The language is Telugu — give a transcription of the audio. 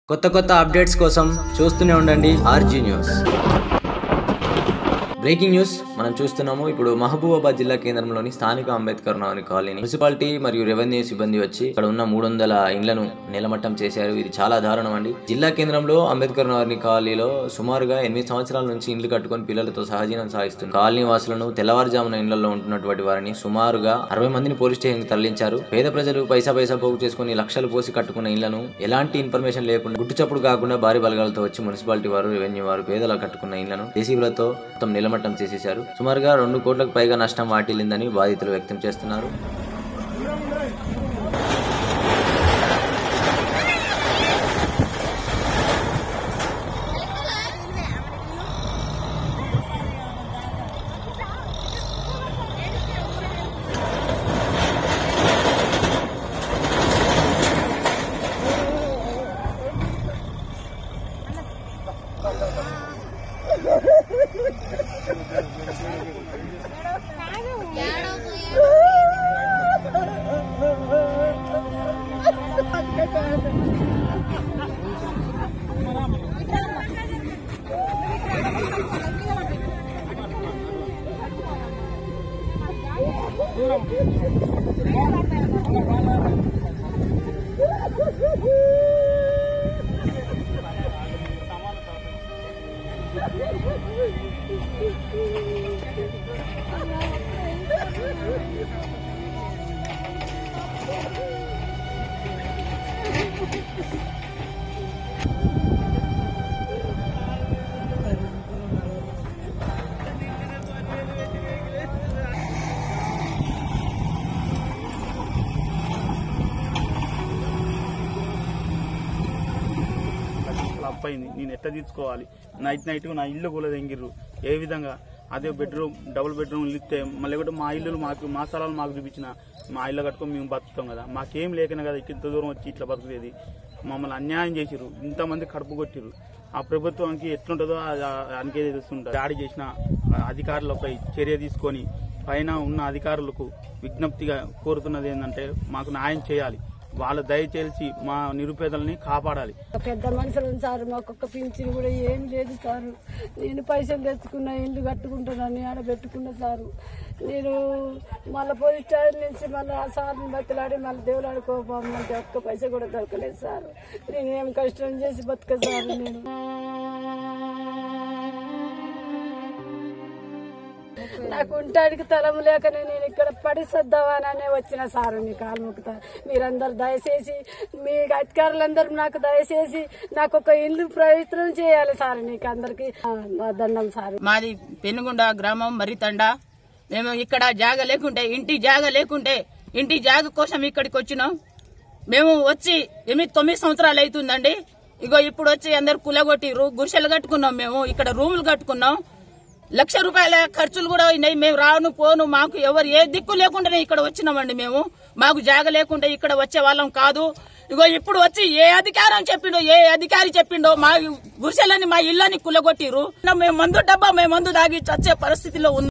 కొత్త కొత్త అప్డేట్స్ కోసం చూస్తూనే ఉండండి ఆర్జీ న్యూస్ బ్రేకింగ్ న్యూస్ మనం చూస్తున్నాము ఇప్పుడు మహబూబాబాద్ జిల్లా కేంద్రంలోని స్థానిక అంబేద్కర్ నగర్ కాలనీ మున్సిపాలిటీ మరియు రెవెన్యూ సిబ్బంది వచ్చి ఇక్కడ ఉన్న మూడు వందల ఇండ్లను నిలమట్టం చేశారు ఇది చాలా దారుణం అండి జిల్లా కేంద్రంలో అంబేద్కర్ నగర్ కాలనీలో సుమారుగా ఎనిమిది సంవత్సరాల నుంచి ఇండ్లు కట్టుకొని పిల్లలతో సహజీవనం సాగిస్తుంది కాలనీ వాసులను తెల్లవారుజామున ఇండ్లలో ఉంటున్నటువంటి వారిని సుమారుగా అరవై మందిని పోలీస్ స్టేషన్ తరలించారు పేద ప్రజలు పైసా పైసా పోగు చేసుకుని లక్షలు పోసి కట్టుకున్న ఇళ్లను ఎలాంటి ఇన్ఫర్మేషన్ లేకుండా గుట్టు చప్పుడు కాకుండా భారీ బలగాలతో వచ్చి మున్సిపాలిటీ వారు రెవెన్యూ వారు పేదల కట్టుకున్న ఇళ్లను జేసీబీలతో మొత్తం నిలమట్టం చేసేశారు సుమారుగా రెండు కోట్లకు పైగా నష్టం వాటిల్లిందని బాధితులు వ్యక్తం చేస్తున్నారు లక్షలు అప్పయింది నేను ఎట్లా తీర్చుకోవాలి నైట్ నైట్ నా ఇల్లు కూడా తెంగిర్రు ఏ విధంగా అదే బెడ్రూమ్ డబుల్ బెడ్రూమ్ ఇస్తే మళ్ళీ కూడా మా ఇల్లు మాకు మా స్థలాలు మాకు చూపించిన మా ఇల్లు కట్టుకొని మేము బతుకుతాం కదా మాకేం లేకనే కదా ఇంత దూరం వచ్చి ఇట్లా బతుకుతుంది మమ్మల్ని అన్యాయం చేసిర్రు ఇంతమంది కడుపు కొట్టిర్రు ఆ ప్రభుత్వానికి ఎట్లుంటుందో దానికే తెలుస్తుంటారు దాడి చేసిన అధికారులపై చర్య తీసుకొని పైన ఉన్న అధికారులకు విజ్ఞప్తిగా కోరుతున్నది ఏంటంటే మాకు న్యాయం చేయాలి వాళ్ళు దయచేసి మా నిరుపేదల్ని కాపాడాలి పెద్ద మనుషులు సార్ మాకు ఒక్క పింఛన్ కూడా ఏం లేదు సార్ నేను పైసలు తెచ్చుకున్నా ఇల్లు కట్టుకుంటున్నాను ఆడ పెట్టుకున్నా సారు నేను మళ్ళీ పోలీస్ స్టేషన్ నుంచి మళ్ళీ ఆ సార్ని బతిలాడి మళ్ళీ దేవులాడి కోపమంటే ఒక్క పైసా కూడా దొరకలేదు సార్ నేను ఏం కష్టం చేసి బతుక సార్ నేను నాకు ఉంటాడికి తలం లేకనే నేను ఇక్కడ పడి సర్దావాననే వచ్చిన సార్ మీ కాలు మొక్కుతా మీరందరు దయచేసి మీ అధికారులందరూ నాకు దయచేసి నాకు ఒక ఇల్లు ప్రయత్నం చేయాలి సార్ నీకు అందరికి దండం సార్ మాది పెనుగొండ గ్రామం మరితండ మేము ఇక్కడ జాగ లేకుంటే ఇంటి జాగ లేకుంటే ఇంటి జాగ కోసం ఇక్కడికి వచ్చినాం మేము వచ్చి ఎనిమిది తొమ్మిది సంవత్సరాలు అవుతుందండి ఇగో ఇప్పుడు వచ్చి అందరు కులగొట్టిర్రు గుడిసెలు కట్టుకున్నాం మేము ఇక్కడ రూములు కట్టుకున్నాం లక్ష రూపాయల ఖర్చులు కూడా అయినాయి మేము రాను పోను మాకు ఎవరు ఏ దిక్కు లేకుండానే ఇక్కడ వచ్చినామండి మేము మాకు జాగ లేకుంటే ఇక్కడ వచ్చే వాళ్ళం కాదు ఇగో ఇప్పుడు వచ్చి ఏ అధికారం చెప్పిండో ఏ అధికారి చెప్పిండో మా గుడిసెలని మా ఇళ్ళని కులగొట్టిర్రు మేము మందు డబ్బా మేము మందు దాగి చచ్చే పరిస్థితిలో ఉంది